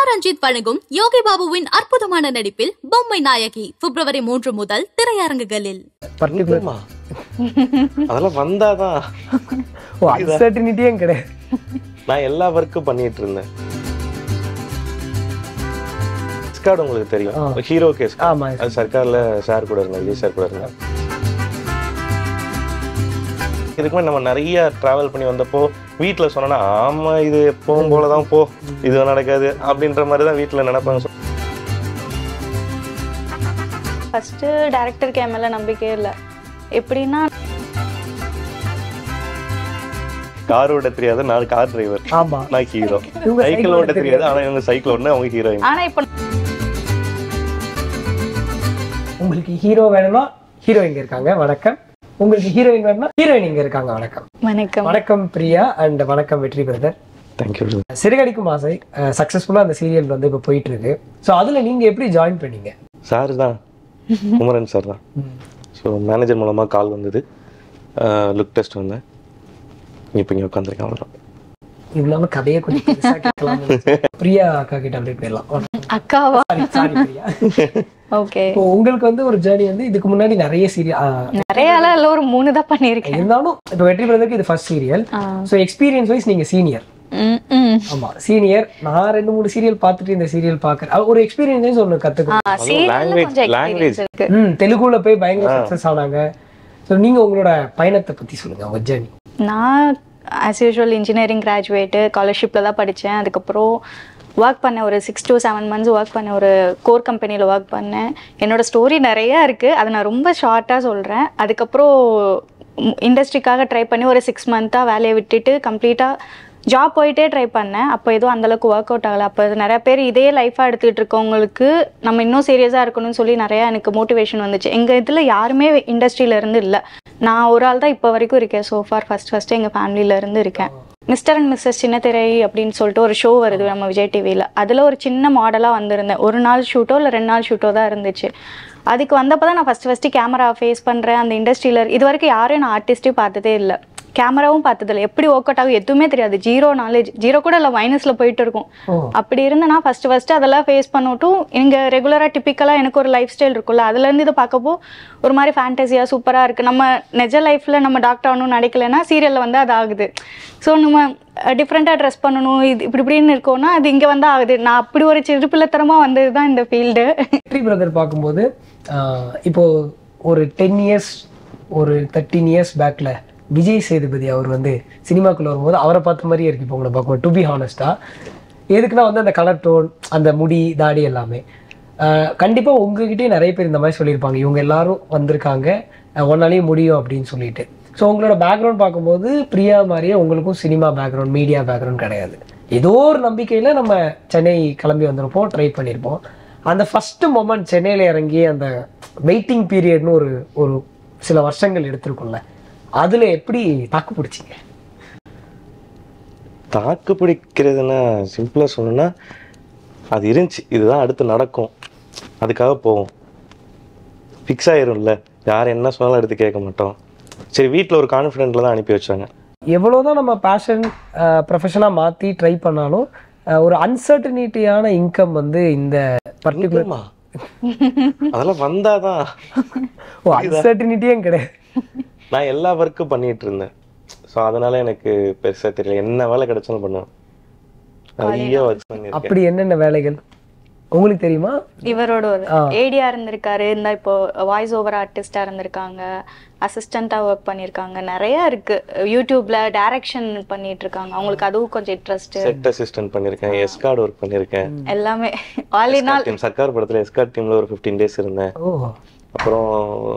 ரஞ்சித் வழங்கும் யோகி பாபுவின் அற்புதமான நடிப்பில் பொம்மை நாயகி பிப்ரவரி மூன்று முதல் திரையரங்குகளில் பர்டிகுலர் ஆமா. அதெல்லாம் வந்தாதான் ஓ அன்சர்டினிட்டியும் கிடையாது நான் எல்லா ஒர்க்கும் பண்ணிட்டு இருந்தேன் ஸ்கார்டு உங்களுக்கு தெரியும் ஆ. ஹீரோ கேஸ் ஆமா அது சர்க்கார்ல சார் கூட இருந்தேன் விஜய் சார் கூட இருந்தேன் இதுக்கு முன்னாடி நம்ம நிறைய டிராவல் பண்ணி வந்தப்போ வீட்டில் சொன்னோன்னா ஆமா இது எப்பவும் போல தான் போ இது நடக்காது அப்படின்ற மாதிரி தான் வீட்டில் நினைப்பாங்க ஃபஸ்ட்டு டேரக்டருக்கு என் மேலே நம்பிக்கையே இல்லை எப்படின்னா கார் ஓட்ட தெரியாத நான் கார் டிரைவர் ஆமா நான் ஹீரோ இவங்க சைக்கிள் ஓட்ட தெரியாது ஆனா இவங்க சைக்கிள் ஓடனே அவங்க ஹீரோயின் ஆனால் இப்போ உங்களுக்கு ஹீரோ வேணும்னா ஹீரோயின் இங்க இருக்காங்க வணக்கம் உங்களுக்கு ஹீரோயின் வேணும்னா ஹீரோயின் இங்க இருக்காங்க வணக்கம் வணக்கம் வணக்கம் பிரியா அண்ட் வணக்கம் வெற்றி பிரதர் தேங்க்யூ சிறுகடிக்கும் ஆசை சக்சஸ்ஃபுல்லா அந்த சீரியல் வந்து இப்போ போயிட்டு இருக்கு ஸோ அதுல நீங்க எப்படி ஜாயின் பண்ணீங்க சார் தான் குமரன் சார் தான் ஸோ மேனேஜர் மூலமாக கால் வந்தது லுக் டெஸ்ட் வந்தேன் இப்போ இங்கே உட்காந்துருக்கேன் அவ்வளோ இவ்வளவு கதையை கொஞ்சம் பெருசா கேட்கலாம் பிரியா அக்கா கிட்ட அப்படியே போயிடலாம் அக்காவா சாரி சாரி பிரியா ஓகே இப்போ உங்களுக்கு வந்து ஒரு ஜேர்னி வந்து இதுக்கு முன்னாடி நிறைய சீரியல் நிறையாலாம் இல்லை ஒரு மூணு தான் பண்ணியிருக்கேன் இருந்தாலும் இப்போ வெற்றி பிரதருக்கு இது ஃபர்ஸ்ட் சீரியல் ஆ. ஸோ எக்ஸ்பீரியன்ஸ் வைஸ் நீங்க சீனியர் ம் ம் ஆமா சீனியர் நான் ரெண்டு மூணு சீரியல் பார்த்துட்டு இந்த சீரியல் பார்க்கறேன் ஒரு எக்ஸ்பீரியன்ஸ் வைஸ் ஒன்று கத்துக்கணும் ஆ சீரியல்ல language- கொஞ்சம் language. எக்ஸ்பீரியன்ஸ் இருக்கு ம் தெலுங்குல போய் பயங்கர சக்ஸஸ் ஆனாங்க ஸோ நீங்க உங்களோட பயணத்தை பத்தி சொல்லுங்க உங்க ஜேர்னி நான் ஆஸ் யூஷுவல் இன்ஜினியரிங் கிராஜுவேட்டு ஸ்காலர்ஷிப்பில் தான் படித்தேன் அதுக்கப்புறம் ஒர்க் பண்ணேன் ஒரு six to seven months work பண்ணேன் ஒரு கோர் கம்பெனியில் ஒர்க் பண்ணேன் என்னோட ஸ்டோரி நிறையா இருக்குது அதை நான் ரொம்ப ஷார்ட்டாக சொல்கிறேன் அதுக்கப்புறம் இண்டஸ்ட்ரிக்காக ட்ரை பண்ணி ஒரு சிக்ஸ் மந்த்தாக வேலையை விட்டுட்டு கம்ப்ளீட்டாக ஜாப் போயிட்டே ட்ரை பண்ணேன் அப்போ எதுவும் அந்தளவுக்கு ஒர்க் அவுட் ஆகலை அப்போ நிறைய பேர் இதே லைஃபாக எடுத்துகிட்டு இருக்கவங்களுக்கு நம்ம இன்னும் சீரியஸாக இருக்கணும்னு சொல்லி நிறையா எனக்கு மோட்டிவேஷன் வந்துச்சு எங்கள் இதில் யாருமே இண்டஸ்ட்ரியில இருந்து இல்லை நான் ஒரு ஆள் தான் இப்போ வரைக்கும் இருக்கேன் ஸோ ஃபார் ஃபர்ஸ்ட் ஃபஸ்ட்டு எங்கள் ஃபேமிலியில இருந்து இருக்கேன் மிஸ்டர் அண்ட் மிஸ்ஸஸ் சின்னத்திரை அப்படின்னு சொல்லிட்டு ஒரு ஷோ வருது நம்ம விஜய் டிவியில் அதில் ஒரு சின்ன மாடலாக வந்திருந்தேன் ஒரு நாள் ஷூட்டோ இல்லை ரெண்டு நாள் ஷூட்டோ தான் இருந்துச்சு அதுக்கு வந்தப்போ தான் நான் ஃபஸ்ட்டு ஃபஸ்ட்டு கேமரா ஃபேஸ் பண்ணுறேன் அந்த இண்டஸ்ட்ரியில் இது வரைக்கும் யாரையும் நான் ஆர்டிஸ்ட்டே பார்த்ததே இல்லை கேமராவும் பார்த்ததில்ல எப்படி ஒர்க் அவுட் ஆகும் எதுவுமே தெரியாது ஜீரோ நாலேஜ் ஜீரோ கூட இல்லை மைனஸில் போயிட்டு இருக்கும் ஓ அப்படி இருந்து நான் ஃபஸ்ட்டு ஃபஸ்ட்டு அதெல்லாம் ஃபேஸ் பண்ணட்டும் இங்கே ரெகுலராக டிப்பிக்கலாக எனக்கு ஒரு லைஃப் ஸ்டைல் இருக்கும்ல அதுலேருந்து இதை பார்க்கப்போ ஒரு மாதிரி ஃபேண்டஸியாக சூப்பராக இருக்குது நம்ம நிஜ லைஃப்பில் நம்ம டாக்டர் ஆகணும்னு நினைக்கலன்னா சீரியலில் வந்து அது ஆகுது ஸோ நம்ம டிஃப்ரெண்ட்டாக ட்ரெஸ் பண்ணணும் இது இப்படி இப்படின்னு இருக்கோம்னா அது இங்கே வந்து ஆகுது நான் அப்படி ஒரு சிறுப்பிள்ளத்தனமாக வந்தது தான் இந்த ஃபீல்டு வெற்றி பிரதர் பார்க்கும்போது ஆஹ், இப்போ ஒரு டென் இயர்ஸ் ஒரு தேர்ட்டீன் இயர்ஸ் பேக்ல விஜய் சேதுபதி அவர் வந்து சினிமாக்குள்ள வரும்போது அவரை பார்த்த மாதிரியே இருக்கு இப்போ உங்களை பார்க்கும்போது டு பி ஹானஸ்டா எதுக்குன்னா வந்து அந்த கலர் டோன் அந்த முடி தாடி எல்லாமே ஆஹ், கண்டிப்பா உங்ககிட்டயே நிறைய பேர் இந்த மாதிரி சொல்லியிருப்பாங்க இவங்க எல்லாரும் வந்திருக்காங்க ஆஹ், உன்னாலேயும் முடியும் அப்படின்னு சொல்லிட்டு ஸோ உங்களோட பேக்ரவுண்ட் பார்க்கும்போது பிரியா மாதிரியே உங்களுக்கும் சினிமா பேக்ரவுண்ட் மீடியா பேக்ரவுண்ட் கிடையாது ஏதோ ஒரு நம்பிக்கையில நம்ம சென்னை கிளம்பி வந்திருப்போம் ட்ரை பண்ணியிருப்போம் அந்த ஃபர்ஸ்ட் மொமெண்ட் சென்னையில் இறங்கி அந்த வெயிட்டிங் பீரியட்னு ஒரு ஒரு சில வருஷங்கள் எடுத்திருக்கும்ல அதுல எப்படி தாக்கு பிடிச்சிங்க தாக்கு பிடிக்கிறதுன்னா சிம்பிளாக சொல்லணும்னா அது இருந்துச்சு இதுதான் அடுத்து நடக்கும் அதுக்காக போவோம் ஃபிக்ஸ் ஆயிரும்ல யார் என்ன சொன்னாலும் எடுத்து கேட்க மாட்டோம் சரி வீட்டில் ஒரு கான்ஃபிடென்ட்ல தான் அனுப்பி வச்சாங்க எவ்வளோதான் நம்ம பேஷன் ப்ரொஃபஷனாக மாற்றி ட்ரை பண்ணாலும் அஹ், ஒரு அன்சர்டனிட்டியான இன்கம் வந்து இந்த பர்டிகுலர் ஆமா. அதெல்லாம் வந்தாதான் ஓ அன்சர்டனிட்டியும் கிடையாது நான் எல்லா ஒர்க்கும் பண்ணிட்டு இருந்தேன் ஸோ அதனால எனக்கு பெருசா தெரியல என்ன வேலை கிடைச்சாலும் பண்ணுவேன் நிறைய ஒர்க் பண்ணியிருக்கேன் அப்படி என்னென்ன வேலைகள் உங்களுக்கு தெரியுமா இவரோட ஒரு ஆ. ஏடியா இருந்திருக்காரு இந்த இப்போ வாய்ஸ் ஓவர் ஆர்டிஸ்டா இருந்திருக்காங்க அசிஸ்டண்டா ஒர்க் பண்ணியிருக்காங்க நிறைய இருக்கு யூடியூப்ல டைரக்ஷன் பண்ணிட்டு இருக்காங்க அவங்களுக்கு அதுவும் கொஞ்சம் இன்ட்ரெஸ்ட் செட் அசிஸ்டன்ட் பண்ணியிருக்கேன் எஸ்கார்டு ஒர்க் பண்ணியிருக்கேன் எல்லாமே all in all team Sarkar படத்துல எஸ்கார்ட் டீம்ல ஒரு ஃபிஃப்டீன் டேஸ் இருந்தேன் ஓ அப்புறம்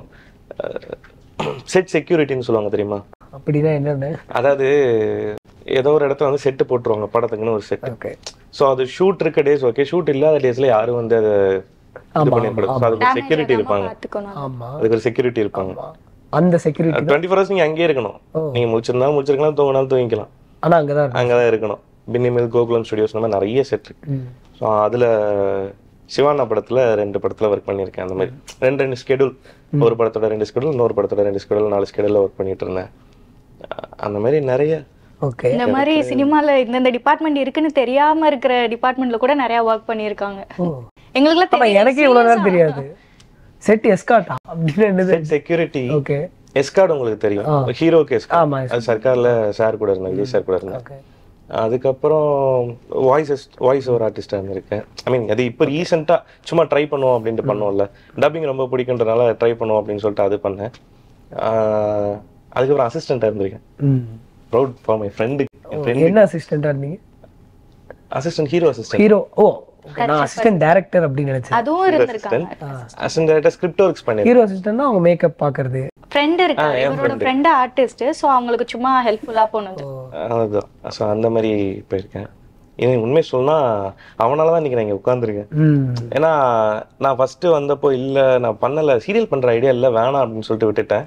செட் செக்யூரிட்டின்னு சொல்லுவாங்க தெரியுமா அப்படின்னா என்னென்ன அதாவது ஏதோ ஒரு இடத்துல வந்து செட்டு போட்டுருவாங்க படத்துக்குன்னு ஒரு செட் ஓகே ஸோ அது ஷூட் இருக்க டேஸ் ஓகே ஷூட் இல்லாத டேஸ்ல யாரும் வந்து அதை இது ஆமா, பண்ணிடக்கூடாது ஸோ அதுக்கு செக்யூரிட்டி இருப்பாங்க பாத்துக்கணும் ஆமா அதுக்கு ஒரு செக்யூரிட்டி இருப்பாங்க ஆமா. அந்த செக்யூரிட்டி டுவெண்ட்டி ஃபோர் ஹவர்ஸ் நீங்க அங்கேயே இருக்கணும் ஓ. நீங்க முடிச்சிருந்தா முடிச்சிருக்கலாம் தூங்கினாலும் தூங்கிக்கலாம் ஆனா அங்கதான் இருக்கு. அங்கதான் இருக்கணும் பின்னிமேல் கோகுலம் ஸ்டுடியோஸ் இந்த மாதிரி நிறைய செட் இருக்கு ம். ஸோ அதுல சிவானா படத்துல ரெண்டு படத்துல ஒர்க் பண்ணியிருக்கேன் அந்த மாதிரி ரெண்டு ரெண்டு ஸ்கெடியூல் ஒரு படத்தோட ரெண்டு ஸ்கெடியூல் இன்னொரு படத்தோட ரெண்டு ஸ்கெடியூல் நாலு ஸ்கெடியூல்ல ஒர்க் பண்ணிட்டு இருந்தேன் அஹ் அந்த மாதிரி நிறைய ஓகே இந்த மாதிரி சினிமால இந்தந்த டிபார்ட்மெண்ட் இருக்குன்னு தெரியாம இருக்கிற டிபார்ட்மெண்ட்ல கூட நிறைய ஒர்க் பண்ணியிருக்காங்க ஓ எங்களுக்குலாம் ஆமா தெரியாது. எனக்கு இவ்வளவு நேரம் தெரியாது செட் எஸ்காட்டா அப்படின்னு என்னது செக்யூரிட்டி ஓகே எஸ்கார்டு உங்களுக்கு தெரியும் ஆ. ஹீரோக்கு எஸ்கார்டு ஆமா அது சர்க்கார்ல சார் கூட இருந்தேன் விஜய் சார் கூட இருந்தேன் ஓகே அதுக்கப்புறம் வாய்ஸ் வாய்ஸ் ஓவர் ஆர்டிஸ்டாக இருந்திருக்கேன் ஐ மீன் அது இப்போ ரீசெண்டாக சும்மா ட்ரை பண்ணுவோம் அப்படின்ட்டு பண்ணுவோம்ல டப்பிங் ரொம்ப பிடிக்குன்றனால ட்ரை பண்ணுவோம் அப்படின்னு சொல்லிட்டு அது பண்ணேன் ஆஹ் அதுக்கப்புறம் அசிஸ்டண்ட்டாக இருந்திருக்கேன் ம் ப்ரௌட் ஃபார் மை ஃப்ரெண்டு என் ஃப்ரெண்ட் என்ன அசிஸ்டண்டா இருந்தீங்க assistant hero assistant hero oh okay, நான் அசிஸ்டன்ட் டைரக்டர் அப்படின்னு நினைச்சேன் அதுவும் இருந்திருக்காங்க அசிஸ்டன்ட் டேரக்டர் ஸ்கிரிப்ட் ஒர்க்ஸ் பண்ணியிருக்கேன் ஹீரோ அசிஸ்டன்ட்னா அவங்க மேக்கப் பாக்குறது ஃப்ரெண்ட் இருக்காங்க இவரோட ஃப்ரெண்ட் ஆர்டிஸ்ட் சோ அவங்களுக்கு சும்மா ஹெல்ப்ஃபுல்லா போனது அதுதான் ஸோ அந்த மாதிரி போயிருக்கேன் எனக்கு உண்மை சொன்னா அவனால தான் இன்னைக்கு நான் இங்கே உட்காந்துருக்கேன் ம் ஏன்னா நான் ஃபஸ்ட்டு வந்தப்போ இல்லை நான் பண்ணலை சீரியல் பண்ணுற ஐடியா இல்லை வேணாம் அப்படின்னு சொல்லிட்டு விட்டுட்டேன்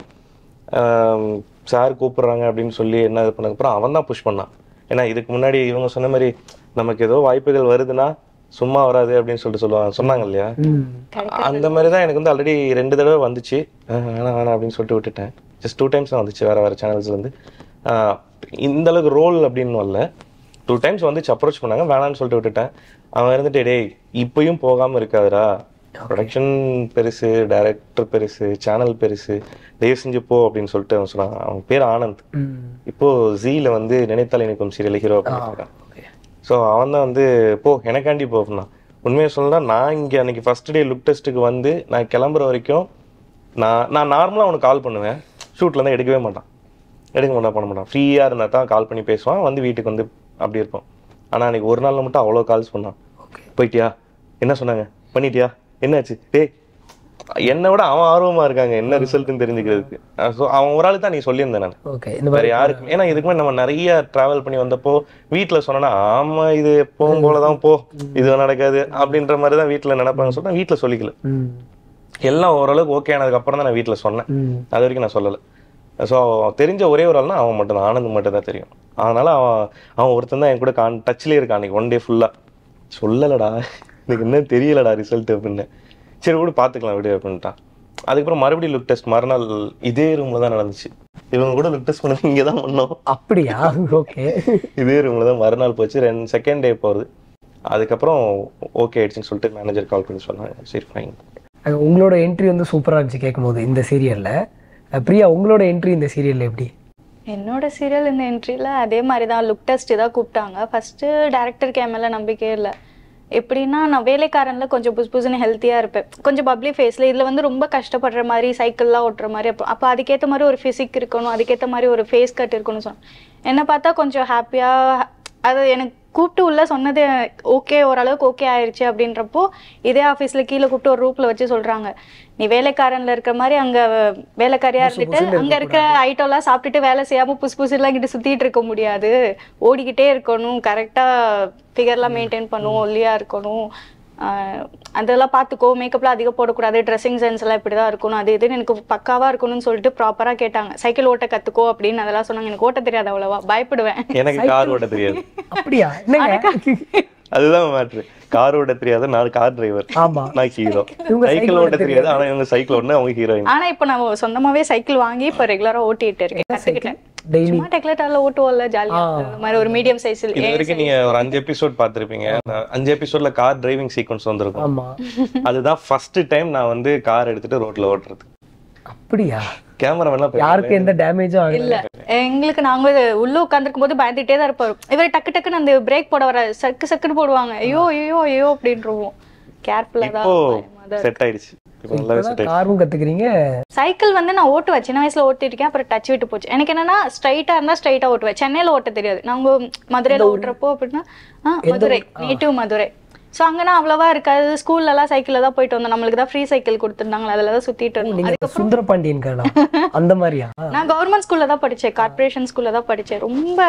சார் கூப்பிடுறாங்க அப்படின்னு சொல்லி என்ன இது பண்ணதுக்கப்புறம் அவன் தான் புஷ் பண்ணான் ஏன்னா இதுக்கு முன்னாடி இவங்க சொன்ன மாதிரி நமக்கு ஏதோ வாய்ப்புகள் வருதுன்னா சும்மா வராது அப்படின்னு சொல்லிட்டு சொல்லுவாங்க சொன்னாங்க இல்லையா ம் அந்த மாதிரி தான் எனக்கு வந்து ஆல்ரெடி ரெண்டு தடவை வந்துச்சு அஹ் வேணாம் வேணாம் அப்படின்னு சொல்லிட்டு விட்டுட்டேன் ஜஸ்ட் டூ டைம்ஸ் தான் வந்துச்சு வேற வேற சேனல்ஸ்ல இருந்து அஹ் இந்த அளவுக்கு ரோல் அப்படின்னு வரல டூ டைம்ஸ் வந்துச்சு அப்ரோச் பண்ணாங்க வேணாம்னு சொல்லிட்டு விட்டுட்டேன் அவன் இருந்துட்டு டேய் இப்பயும் போகாம இருக்காதுடா ப்ரொடக்ஷன் பெருசு டைரக்டர் பெருசு சேனல் பெருசு தயவு செஞ்சு போ அப்படின்னு சொல்லிட்டு அவன் சொன்னான் அவன் பேர் ஆனந்த் ம் இப்போ ஜீல வந்து நினைத்தால் இணைக்கும் சீரியல் ஹீரோ பண்ணிருக்கான் ஓகே ஸோ அவன் தான் வந்து போ எனக்காண்டி போனா உண்மையை சொல்லணும்னா நான் இங்கே அன்னைக்கு ஃபர்ஸ்ட் டே லுக் டெஸ்ட்டுக்கு வந்து நான் கிளம்புற வரைக்கும் நான் நான் நார்மலாக அவனுக்கு கால் பண்ணுவேன் ஷூட்டில் தான் எடுக்கவே மாட்டான் எடுக்க மாட்டான் பண்ண மாட்டான் ஃப்ரீயாக இருந்தால் தான் கால் பண்ணி பேசுவான் வந்து வீட்டுக்கு வந்து அப்படி இருப்போம் ஆனால் அன்னைக்கு ஒரு நாளில் மட்டும் அவ்வளோ கால்ஸ் பண்ணான் ஓகே போயிட்டியா என்ன சொன்னாங்க பண்ணிட்டியா என்னாச்சு டேய் என்னை விட அவன் ஆர்வமா இருக்காங்க என்ன ரிசல்ட்னு தெரிஞ்சுக்கிறதுக்கு ஸோ அவன் ஒரு ஆளு தான் நீ சொல்லியிருந்தேன் நான் ஓகே இந்த வேற மாதிரி யாருக்கும் ஏன்னா இதுக்கு முன்னாடி நம்ம நிறைய டிராவல் பண்ணி வந்தப்போ வீட்ல சொன்னா ஆமா இது எப்பவும் போலதான் போ இது நடக்காது அப்படின்ற மாதிரி தான் வீட்டுல நினைப்பாங்க சொன்னா வீட்டுல சொல்லிக்கல ம் எல்லாம் ஓரளவுக்கு ஓகே ஆனதுக்கு அப்புறம் தான் நான் வீட்டுல சொன்னேன் ம் அது வரைக்கும் நான் சொல்லல ஸோ தெரிஞ்ச ஒரே ஒரு ஆள்னா அவன் மட்டும் தான் ஆனந்த் மட்டும் தான் தெரியும் அதனால அவன் அவன் ஒருத்தன் தான் என் கூட கான் டச்லேயே இருக்கான் அன்னைக்கு ஒன் டே ஃபுல்லா சொல்லலடா எனக்கு என்ன தெரியலடா ரிசல்ட் அப்படின்னு சரி கூட பார்த்துக்கலாம் விடு அப்படின்ட்டான் அதுக்கப்புறம் மறுபடியும் லுக் டெஸ்ட் மறுநாள் இதே ரூம்ல தான் நடந்துச்சு இவங்க கூட லுக் டெஸ்ட் பண்ணது இங்கே தான் பண்ணோம் அப்படியா ஓகே இதே ரூம்ல தான் மறுநாள் போச்சு ரெண்டு செகண்ட் டே போகிறது அதுக்கப்புறம் ஓகே ஆயிடுச்சுன்னு சொல்லிட்டு மேனேஜர் கால் பண்ணி சொன்னாங்க சரி ஃபைன் உங்களோட என்ட்ரி வந்து சூப்பரா இருந்துச்சு கேட்கும்போது இந்த சீரியல்ல பிரியா உங்களோட என்ட்ரி இந்த சீரியல்ல எப்படி என்னோட சீரியல் இந்த என்ட்ரியில் அதே மாதிரி தான் லுக் டெஸ்ட் தான் கூப்பிட்டாங்க ஃபர்ஸ்ட் டேரக்டருக்கு என் மேலே நம்பிக்கையே இல்லை எப்படின்னா நான் வேலைக்காரன்ல கொஞ்சம் புதுசு புதுசுன்னு ஹெல்த்தியாக இருப்பேன் கொஞ்சம் பப்ளி ஃபேஸில் இதில் வந்து ரொம்ப கஷ்டப்படுற மாதிரி சைக்கிள்லாம் ஓட்டுற மாதிரி அப்போ அப்போ அதுக்கேற்ற மாதிரி ஒரு ஃபிசிக் இருக்கணும் அதுக்கேற்ற மாதிரி ஒரு ஃபேஸ் கட் இருக்கணும்னு சொன்னேன் என்னை பார்த்தா கொஞ்சம் ஹாப்பியாக அது எனக்கு கூப்பிட்டு உள்ள சொன்னது ஓகே ஓரளவுக்கு ஓகே ஆயிருச்சு அப்படின்றப்போ இதே ஆஃபீஸில் கீழே கூப்பிட்டு ஒரு ரூப்பில் வச்சு சொல்கிறாங்க நீ வேலைக்காரன்ல இருக்கிற மாதிரி அங்கே வேலைக்காரியாக இருந்துட்டு அங்கே இருக்கிற ஐட்டம்லாம் சாப்பிட்டுட்டு வேலை செய்யாமல் புதுசு புதுசுலாம் இங்கிட்டு சுற்றிட்டு இருக்க முடியாது ஓடிக்கிட்டே இருக்கணும் கரெக்டாக ஃபிகர்லாம் மெயின்டைன் பண்ணணும் ஒல்லியாக இருக்கணும் ஆஹ் அதெல்லாம் பார்த்துக்கோ மேக்கப்லாம் அதிகம் போடக்கூடாது ட்ரெஸ்ஸிங் சென்ஸ் எல்லாம் இப்படி தான் இருக்கணும் அது இதுன்னு எனக்கு பக்காவாக இருக்கணும்னு சொல்லிட்டு ப்ராப்பராக கேட்டாங்க சைக்கிள் ஓட்ட கற்றுக்கோ அப்படின்னு அதெல்லாம் சொன்னாங்க எனக்கு ஓட்ட தெரியாது அவ்வளோவா பயப்படுவேன் எனக்கு கார் ஓட்ட தெரியாது அப்படியா என்னங்க அதுதான் மேட்ரு கார் ஓட்ட தெரியாத நான் கார் டிரைவர் ஆமா நான் ஹீரோ இவங்க சைக்கிள் ஓட்ட தெரியாது ஆனா இவங்க சைக்கிள் ஓட்டினா அவங்க ஹீரோயின் ஆனா இப்போ நான் சொந்தமாவே சைக்கிள் வாங்கி இப்போ ரெகுலரா ஓட்டிட்டு இருக்கேன் கத்துக்கிட்டேன் டெய்லி சும்மா டெக்லெட்டால ஓட்டுவோம்ல ஜாலியா இந்த மாதிரி ஒரு மீடியம் சைஸில் இது வரைக்கும் நீங்க ஒரு அஞ்சு எபிசோட் பார்த்திருப்பீங்க நான் அஞ்சு எபிசோட்ல கார் டிரைவிங் சீக்வன்ஸ் வந்திருக்கும் ஆமா அதுதான் ஃபர்ஸ்ட் டைம் நான் வந்து கார் எடுத்துட்டு ரோட்ல ஓட்டுறது அப்படியா கேமராமேன்லாம் யாருக்கும் எந்த டேமேஜும் ஆகல இல்ல எங்களுக்கு நாங்க உள்ள உட்காந்துருக்கும் போது பயந்துட்டே தான் இருப்பாரு இவர் டக்கு டக்குன்னு அந்த பிரேக் போட வர சக்கு சக்குன்னு போடுவாங்க ஐயோ ஐயோ ஐயோ அப்படின்றவோம் கேர்ஃபுல்லா தான் இப்போ பயமா தான் செட் ஆயிடுச்சு இப்போ நல்லாவே செட் ஆயிடுச்சு காரும் கத்துக்கிறீங்க சைக்கிள் வந்து நான் ஓட்டுவேன் சின்ன வயசுல ஓட்டிட்டு இருக்கேன் அப்புறம் டச் விட்டு போச்சு எனக்கு என்னன்னா ஸ்ட்ரைட்டா இருந்தா ஸ்ட்ரைட்டா ஓட்டுவேன் சென்னையில ஓட்ட தெரியாது நாங்க மதுரையில ஓட்டுறப்போ அப்படின்னா ஆ, மதுரை நேட்டிவ் மதுரை ஸோ அங்கன்னா அவ்வளவா இருக்காது ஸ்கூல்ல எல்லாம் சைக்கிள்ல தான் போயிட்டு வந்தோம் நம்மளுக்கு தான் ஃப்ரீ சைக்கிள் கொடுத்துருந்தாங்க அதுல தான் சுத்திட்டு இருந்தோம் நீங்க சுந்தர பாண்டியன் காரனா அந்த மாதிரியா நான் கவர்மெண்ட் ஸ்கூல்ல தான் படிச்சேன் கார்ப்பரேஷன் ஸ்கூல்ல தான் படிச்சேன் ரொம்ப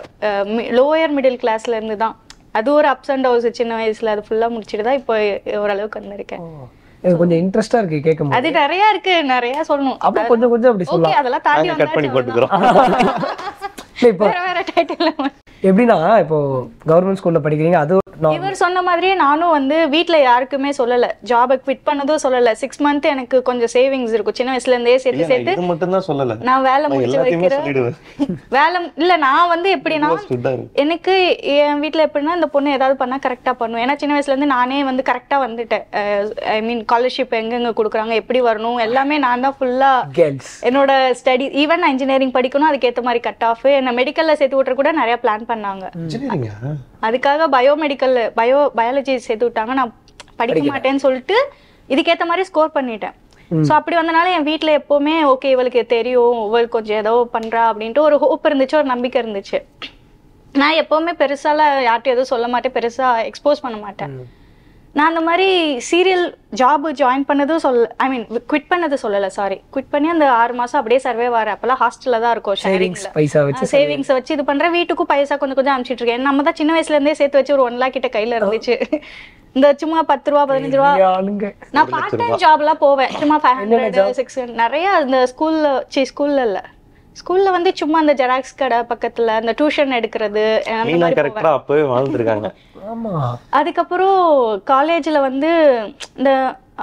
லோயர் மிடில் கிளாஸ்ல இருந்து தான் அது ஒரு அப்ஸ் அண்ட் டவுன்ஸ் சின்ன வயசுல அது ஃபுல்லா முடிச்சிட்டு தான் இப்போ ஓரளவுக்கு வந்திருக்கேன் எனக்கு கொஞ்சம் இன்ட்ரெஸ்டா இருக்கு கேட்கும் அது நிறைய இருக்கு நிறைய சொல்லணும் அப்ப கொஞ்சம் கொஞ்சம் அப்படி ஓகே சொல்லலாம் அதெல்லாம் தாண்டி நாங்க கட் பண்ணி வந்தாச்சு போட்டுக்கிறோம் இல்ல இப்போ வேற வேற டைட்டில் எப்படின்னா இப்போ கவர்மெண்ட் ஸ்கூல்ல படிக்கிறீங்க அது இவர் சொன்ன மாதிரியே நானும் வந்து வீட்ல யாருக்குமே சொல்லல ஜாபை குவிட் பண்ணதும் சொல்லல சிக்ஸ் மந்த் எனக்கு கொஞ்சம் சேவிங்ஸ் இருக்கும் சின்ன வயசுல இருந்தே சேர்த்து இல்ல, நான் சேர்த்து இது மட்டும் தான் சொல்லல நான் வேலை நான் முடிச்சு எல்லாத்தையுமே வைக்கிறேன் சொல்லிடுவேன் வேலை இல்ல நான் வந்து எப்படின்னா ஸ்ட்ரிக்டா இருக்கு எனக்கு என் வீட்ல எப்படின்னா இந்த பொண்ணு ஏதாவது பண்ணா கரெக்டா பண்ணும் ஏன்னா சின்ன வயசுல இருந்து நானே வந்து கரெக்டா வந்துட்டேன் ஐ மீன் ஸ்காலர்ஷிப் எங்கெங்க கொடுக்குறாங்க எப்படி வரணும் எல்லாமே நான் தான் ஃபுல்லா கேர்ள்ஸ் என்னோட ஸ்டடி ஈவன் நான் இன்ஜினியரிங் படிக்கணும் அதுக்கேற்ற மாதிரி கட் ஆஃப் என்ன மெடிக்கல்ல சேர்த்து விட்ற கூட நிறைய பிளான் பண்ணாங்க இன்ஜினியரிங்கா அதுக்காக பயோமெடிக்கல் பயோ பயாலஜி சேர்த்து விட்டாங்க நான் படிக்க மாட்டேன்னு சொல்லிட்டு இதுக்கேற்ற மாதிரி ஸ்கோர் பண்ணிட்டேன் ஸோ அப்படி வந்தனால என் வீட்டில் எப்போவுமே ஓகே இவளுக்கு தெரியும் இவள் கொஞ்சம் ஏதோ பண்றா அப்படின்ட்டு ஒரு ஹோப் இருந்துச்சு ஒரு நம்பிக்கை இருந்துச்சு நான் எப்போவுமே பெருசாலாம் யார்ட்டும் எதுவும் சொல்ல மாட்டேன் பெருசா எக்ஸ்போஸ் பண்ண மாட்டேன் நான் அந்த மாதிரி சீரியல் ஜாப் ஜாயின் பண்ணதும் சொல்ல ஐ மீன் குவிட் பண்ணது சொல்லலை சாரி குவிட் பண்ணி அந்த ஆறு மாசம் அப்படியே சர்வே வர அப்பெல்லாம் ஹாஸ்டல்ல தான் இருக்கும் சேவிங்ஸ் ஷேரிங்ல பைசா வச்சு சேவிங்ஸ் வச்சு இது பண்றேன் வீட்டுக்கும் பைசா கொஞ்சம் கொஞ்சம் அனுப்பிச்சிட்டு இருக்கேன் நம்ம தான் சின்ன வயசுல இருந்தே சேர்த்து வச்சு ஒரு ஒன் லேக் கிட்ட கையில இருந்துச்சு இந்த சும்மா பத்து ரூபா பதினஞ்சு ரூபா பெரிய ஆளுங்க நான் பார்ட் டைம் ஜாப்லாம் போவேன் சும்மா ஃபைவ் ஹண்ட்ரட் சிக்ஸ் நிறைய இந்த ஸ்கூல்ல சி ஸ்கூல்ல இல்ல ஸ்கூல்ல வந்து சும்மா அந்த ஜெராக்ஸ் கடை பக்கத்துல அந்த டியூஷன் எடுக்கிறது அந்த மீனா மாதிரி போவேன் கரெக்டா அப்பவே வாழ்ந்துருக்காங்க ஆமா அதுக்கப்புறம் காலேஜ்ல வந்து இந்த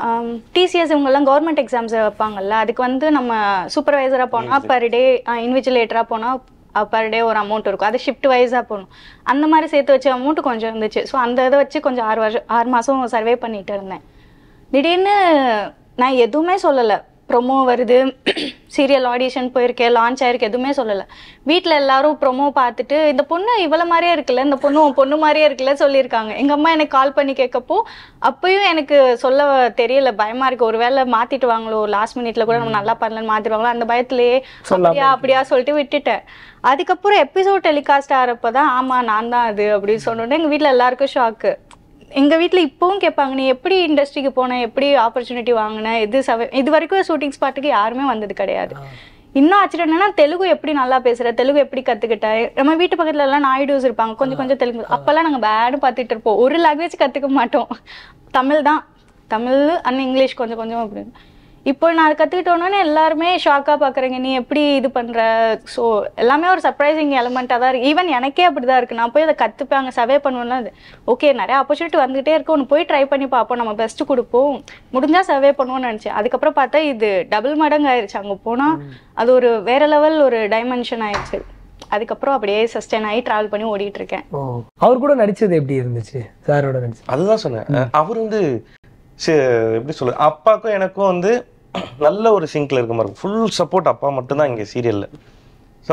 டிசிஎஸ் இவங்கெல்லாம் கவர்மெண்ட் எக்ஸாம்ஸ் வைப்பாங்கல்ல அதுக்கு வந்து நம்ம சூப்பர்வைசராக போனால் பர் டே இன்விஜிலேட்டராக போனால் பர் டே ஒரு அமௌண்ட் இருக்கும் அது ஷிஃப்ட் வைஸாக போகணும் அந்த மாதிரி சேர்த்து வச்ச அமௌண்ட் கொஞ்சம் இருந்துச்சு ஸோ அந்த இதை வச்சு கொஞ்சம் ஆறு வருஷம் ஆறு மாதம் சர்வே பண்ணிட்டு இருந்தேன் திடீர்னு நான் எதுவுமே சொல்லலை ப்ரொமோ வருது சீரியல் ஆடிஷன் போயிருக்கேன் லான்ச் ஆயிருக்கு எதுவுமே சொல்லலை வீட்டில் எல்லாரும் ப்ரொமோ பார்த்துட்டு இந்த பொண்ணு இவ்வளோ மாதிரியே இருக்குல்ல இந்த பொண்ணு உன் பொண்ணு மாதிரியே இருக்குல்ல சொல்லியிருக்காங்க எங்கள் அம்மா எனக்கு கால் பண்ணி கேட்கப்போ அப்பயும் எனக்கு சொல்ல தெரியல பயமா இருக்கு ஒருவேளை மாத்திட்டு வாங்களோ லாஸ்ட் மினிட்ல கூட நம்ம நல்லா பண்ணலன்னு மாத்திடுவாங்களோ அந்த பயத்திலேயே அப்படியா அப்படியா சொல்லிட்டு விட்டுட்டேன் அதுக்கப்புறம் எபிசோட் டெலிகாஸ்ட் ஆகிறப்பதான் ஆமா நான் தான் அது அப்படின்னு சொன்னோன்னே எங்க வீட்ல எல்லாருக்கும் ஷாக்கு எங்க வீட்ல இப்பவும் கேட்பாங்க நீ எப்படி இண்டஸ்ட்ரிக்கு போன எப்படி ஆப்பர்ச்சுனிட்டி வாங்கின இது சவ இது வரைக்கும் ஷூட்டிங் ஸ்பாட்டுக்கு யாருமே வந்தது கிடையாது இன்னும் ஆச்சரியம் என்னன்னா தெலுங்கு எப்படி நல்லா பேசுற தெலுங்கு எப்படி கத்துக்கிட்ட நம்ம வீட்டு பக்கத்துல எல்லாம் நாயுடுஸ் இருப்பாங்க கொஞ்சம் கொஞ்சம் தெலுங்கு அப்பெல்லாம் நாங்க பேடு பார்த்துட்டு இருப்போம் ஒரு லாங்குவேஜ் கத்துக்க மாட்டோம் தமிழ் தான் தமிழ் அண்ட் இங்கிலீஷ் கொஞ்சம் கொஞ்சம் அப்படி இப்போ நான் அதை கற்றுக்கிட்டோன்னே எல்லாருமே ஷாக்காக பார்க்குறீங்க நீ எப்படி இது பண்ணுற ஸோ எல்லாமே ஒரு சர்ப்ரைசிங் எலமெண்ட்டாக தான் இருக்குது ஈவன் எனக்கே அப்படி தான் இருக்குது நான் போய் அதை கற்றுப்பேன் அங்கே சர்வே பண்ணுவேன்னா அது ஓகே நிறைய ஆப்பர்ச்சுனிட்டி வந்துகிட்டே இருக்கு ஒன்று போய் ட்ரை பண்ணி பார்ப்போம் நம்ம பெஸ்ட்டு கொடுப்போம் முடிஞ்சால் சர்வே பண்ணுவோம்னு நினச்சேன் அதுக்கப்புறம் பார்த்தா இது டபுள் மடங்கு ஆயிடுச்சு அங்கே போனால் அது ஒரு வேற லெவல் ஒரு டைமென்ஷன் ஆயிடுச்சு அதுக்கப்புறம் அப்படியே சஸ்டெயின் ஆகி ட்ராவல் பண்ணி ஓடிட்டு இருக்கேன் ஓ அவர் கூட நடிச்சது எப்படி இருந்துச்சு சாரோட நடிச்சது அதுதான் சொன்னேன் அஹ் அவர் வந்து சே- எப்படி சொல்றது அப்பாக்கும் எனக்கும் வந்து நல்ல ஒரு சிங்க்ல இருக்க மாதிரி ஃபுல் சப்போர்ட் அப்பா மட்டும்தான் இங்கே சீரியல்ல so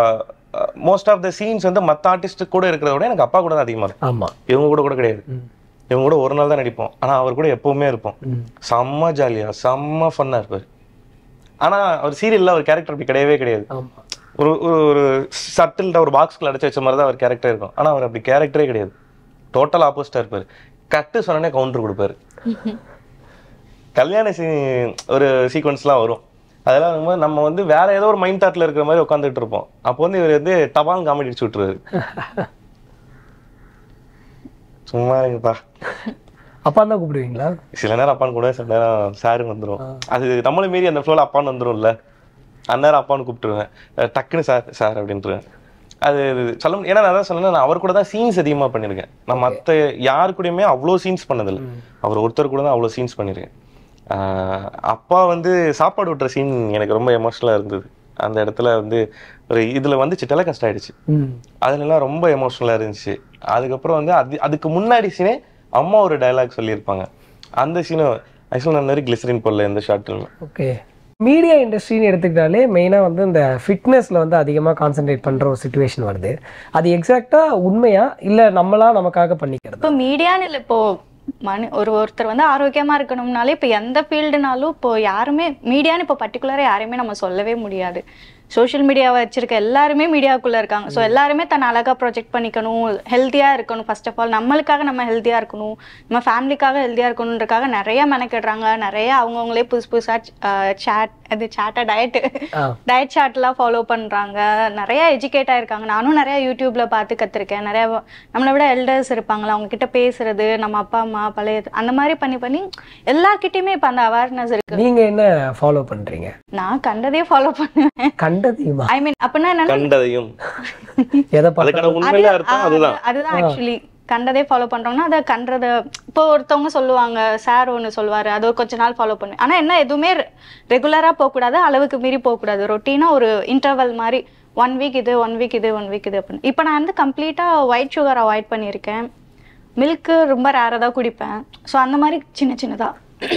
most of the scenes வந்து மற்ற ஆர்டிஸ்ட் கூட இருக்கிறத விட எனக்கு அப்பா கூட தான் அதிகமாக இருக்கும் ஆமா இவங்க கூட கூட கிடையாது இவங்க கூட ஒரு நாள் தான் நடிப்போம் ஆனால் அவர் கூட எப்பவுமே இருப்போம் செம்ம ஜாலியாக செம்ம ஃபன்னாக இருப்பார் ஆனால் அவர் சீரியலில் அவர் கேரக்டர் அப்படி கிடையவே கிடையாது ஆமா ஒரு ஒரு ஒரு சட்டில்ட ஒரு பாக்ஸ்க்குள்ள அடைச்சு வச்ச மாதிரி தான் அவர் கேரக்டர் இருக்கும் ஆனால் அவர் அப்படி கேரக்டரே கிடையாது டோட்டல் ஆப்போசிட்டாக இருப்பார் கட்டு சொன்னோடனே கவுண்டர் கொடுப்பாரு கல்யாண சீ ஒரு சீக்வன்ஸ்லாம் வரும் அதெல்லாம் வரும்போது நம்ம வந்து வேற ஏதோ ஒரு மைண்ட் தாட்ல இருக்கிற மாதிரி உட்காந்துட்டு இருப்போம் அப்போ வந்து இவர் வந்து டபால் காமெடி அடிச்சு விட்டுருவாரு சும்மா இருங்கப்பா அப்பா தான் கூப்பிடுவீங்களா சில நேரம் அப்பான்னு கூட சில நேரம் சாரு வந்துரும் அது நம்மளை மீறி அந்த ஃப்ளோல அப்பான்னு வந்துரும்ல அந்நேரம் அப்பான்னு கூப்பிட்டுருவேன் அஹ் டக்குன்னு சார் சார் அப்படின்ட்டுருவேன் அது இது சொல்ல முடியும் ஏன்னா நான் அதான் சொன்னேன் நான் அவர் கூட தான் சீன்ஸ் அதிகமாக பண்ணியிருக்கேன் நான் மற்ற யாரு கூடயுமே அவ்வளோ சீன்ஸ் பண்ணதில்லை அவர் ஒருத்தர் கூட தான் அவ்வளோ சீன்ஸ் பண்ணியிருக்கேன் ஆஹ் அப்பா வந்து சாப்பாடு விட்டுற சீன் எனக்கு ரொம்ப எமோஷனலாக இருந்தது அந்த இடத்துல வந்து ஒரு இதில் வந்துச்சு டெலகாஸ்ட் ஆயிடுச்சு ம் அதுலலாம் ரொம்ப எமோஷ்னலாக இருந்துச்சு அதுக்கப்புறம் வந்து அது அதுக்கு முன்னாடி சீனே அம்மா ஒரு டயலாக் சொல்லியிருப்பாங்க அந்த சீனும் ஆக்சுவலாக நான் நிறைய கிளிசரின் போடல இந்த ஷார்ட்ல ஓகே மீடியா இண்டஸ்ட்ரின்னு எடுத்துக்கிட்டாலே மெயினாக வந்து இந்த ஃபிட்னஸில் வந்து அதிகமாக கான்சென்ட்ரேட் பண்ணுற ஒரு சுச்சுவேஷன் வருது அது எக்ஸாக்டாக உண்மையா இல்லை நம்மளா நமக்காக பண்ணிக்கிறது இப்போ மீடியான்னு இல்லை இப்போ மனு ஒரு ஒருத்தர் வந்து ஆரோக்கியமா இருக்கணும்னாலே இப்போ எந்த ஃபீல்டுனாலும் இப்போ யாருமே மீடியான்னு இப்போ பர்டிகுலராக யாரையுமே நம்ம சொல்லவே முடியாது சோஷியல் மீடியாவை வச்சிருக்க எல்லாருமே மீடியாக்குள்ள இருக்காங்க ஸோ எல்லாருமே தன்னை அழகா ப்ரொஜெக்ட் பண்ணிக்கணும் ஹெல்த்தியா இருக்கணும் ஃபர்ஸ்ட் ஆஃப் ஆல் நம்மளுக்காக நம்ம ஹெல்த்தியா இருக்கணும் நம்ம ஃபேமிலிக்காக ஹெல்த்தியா இருக்கணுன்றக்காக நிறைய மெனக்கிடுறாங்க நிறைய அவங்கவுங்களே புதுசு புதுசா சேட் அது சேட்டா டயட் ஆ. டயட் சார்ட்லாம் ஃபாலோ பண்றாங்க நிறைய எஜுகேட் ஆயிருக்காங்க நானும் நிறைய யூடியூப்ல பார்த்து கத்துருக்கேன் நிறைய வ- நம்மளை விட எல்டர்ஸ் இருப்பாங்களா அவங்க கிட்ட பேசுறது நம்ம அப்பா அம்மா பழைய அந்த மாதிரி பண்ணி பண்ணி எல்லார்கிட்டயுமே இப்ப அந்த அவேர்னஸ் இருக்கு நீங்கள் என்ன ஃபாலோ பண்ணுறீங்க நான் கண்டதே ஃபாலோ பண்ணுவேன் கண்டதையுமா ஐ மீன் அப்படின்னா என்னன்னா கண்டதையும் எதை பார்த்து அதுக்கான உண்மையில அர்த்தம் அது- அதுதான் அதுதான் ஆக்சுவலி கண்டதே ஃபாலோ பண்றோம்னா அதை கண்டத இப்போ ஒருத்தவங்க சொல்லுவாங்க சார் ஒன்று சொல்லுவாரு அது ஒரு கொஞ்ச நாள் ஃபாலோ பண்ணுவேன் ஆனா என்ன எதுவுமே ரெகுலரா போகக்கூடாது அளவுக்கு மீறி போகக்கூடாது ரொட்டீனா ஒரு இன்டர்வல் மாதிரி ஒன் வீக் இது ஒன் வீக் இது ஒன் வீக் இது அப்படின்னு இப்போ நான் வந்து கம்ப்ளீட்டா ஒயிட் சுகர் அவாய்ட் பண்ணியிருக்கேன் மில்க்கு ரொம்ப ரேராக தான் குடிப்பேன் ஸோ அந்த மாதிரி சின்ன சின்னதா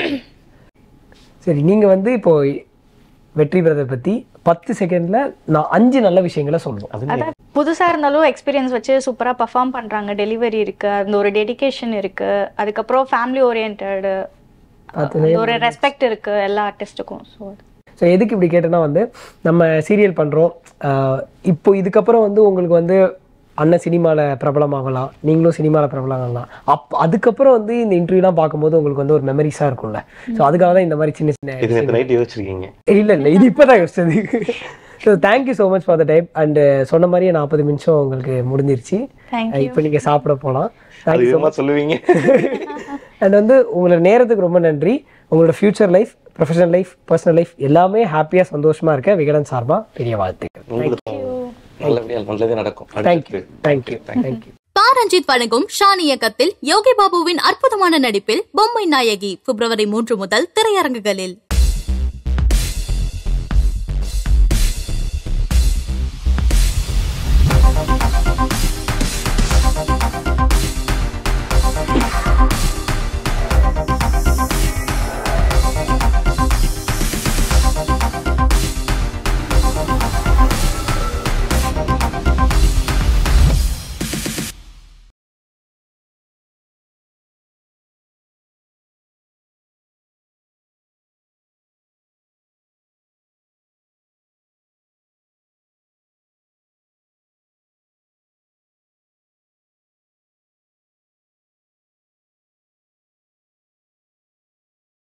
சரி நீங்கள் வந்து இப்போ வெற்றி பிரதர் பற்றி பத்து செகண்ட்ல நான் அஞ்சு நல்ல விஷயங்களை சொல்லணும் அது அதான் புதுசா இருந்தாலும் எக்ஸ்பீரியன்ஸ் வச்சு சூப்பரா பர்ஃபார்ம் பண்றாங்க டெலிவரி இருக்கு அந்த ஒரு டெடிகேஷன் இருக்கு அதுக்கப்புறம் ஃபேமிலி ஓரியன்டு ஒரு ரெஸ்பெக்ட் இருக்கு எல்லா ஆர்டிஸ்ட்டுக்கும் ஸோ ஸோ எதுக்கு இப்படி கேட்டேன்னா வந்து நம்ம சீரியல் பண்ணுறோம் இப்போ இதுக்கப்புறம் வந்து உங்களுக்கு வந்து அண்ணன் சினிமாவில் பிரபலமாகலாம் நீங்களும் சினிமாவில் பிரபலமாகலாம் அப் அதுக்கப்புறம் வந்து இந்த இன்டர்வியூலாம் பார்க்கும்போது உங்களுக்கு வந்து ஒரு மெமரிஸாக இருக்கும்ல ஸோ அதுக்காக தான் இந்த மாதிரி சின்ன சின்ன இது நேற்று நைட் யோசிச்சிருக்கீங்க இல்லை இல்லை இது இப்போ தான் யோசிச்சது so thank you so much for the time and சொன்ன மாதிரியே நாற்பது நிமிஷம் உங்களுக்கு முடிஞ்சிருச்சு Thank இப்போ நீங்கள் சாப்பிட போகலாம் அது விதமா சொல்லுவீங்க அண்ட் வந்து உங்களோட நேரத்துக்கு ரொம்ப நன்றி உங்களோட future life professional life personal life எல்லாமே ஹாப்பியாக சந்தோஷமாக இருக்க விகடன் சார்பாக பெரிய வாழ்த்துக்கள் உங்களுக்கு நல்லபடியா நல்லதே நடக்கும் தேங்க்யூ அடுத்து தேங்க்யூ தேங்க்யூ பா ரஞ்சித் வழங்கும் ஷான் இயக்கத்தில் யோகி பாபுவின் அற்புதமான நடிப்பில் பொம்மை நாயகி பிப்ரவரி மூன்று முதல் திரையரங்குகளில்